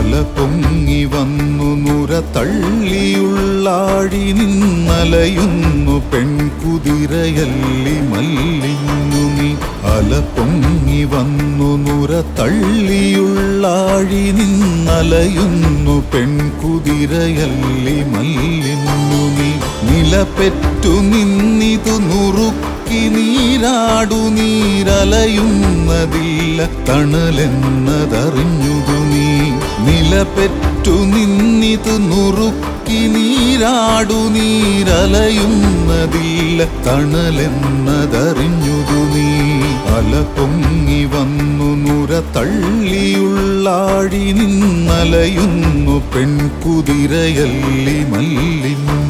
അല പൊങ്ങി വന്നു നുര തള്ളിയുള്ളാഴി നിന്നലയുന്നു പെൺകുതിരയല്ലി മല്ലിഞ്ഞു നീ അല പൊങ്ങി വന്നു നുര തള്ളിയുള്ളാഴി നിന്നലയുന്നു പെൺകുതിരയല്ലി മല്ലിഞ്ഞു നീ നിലപെറ്റു നിന്നിതു നുറുക്കി നീരാടു നീരലയുന്നതില്ല തണലെന്നതറിഞ്ഞുതു നീ നിലപെറ്റു നിന്നിതു നുറുക്കി നീരാടു നീരലയുന്നതില്ല തണലെന്നതറിഞ്ഞുതു നീ അല പൊങ്ങി വന്നു നുര തള്ളിയുള്ളാഴി നിന്നലയുന്നു പെൺകുതിരയല്ലി മല്ലിഞ്ഞു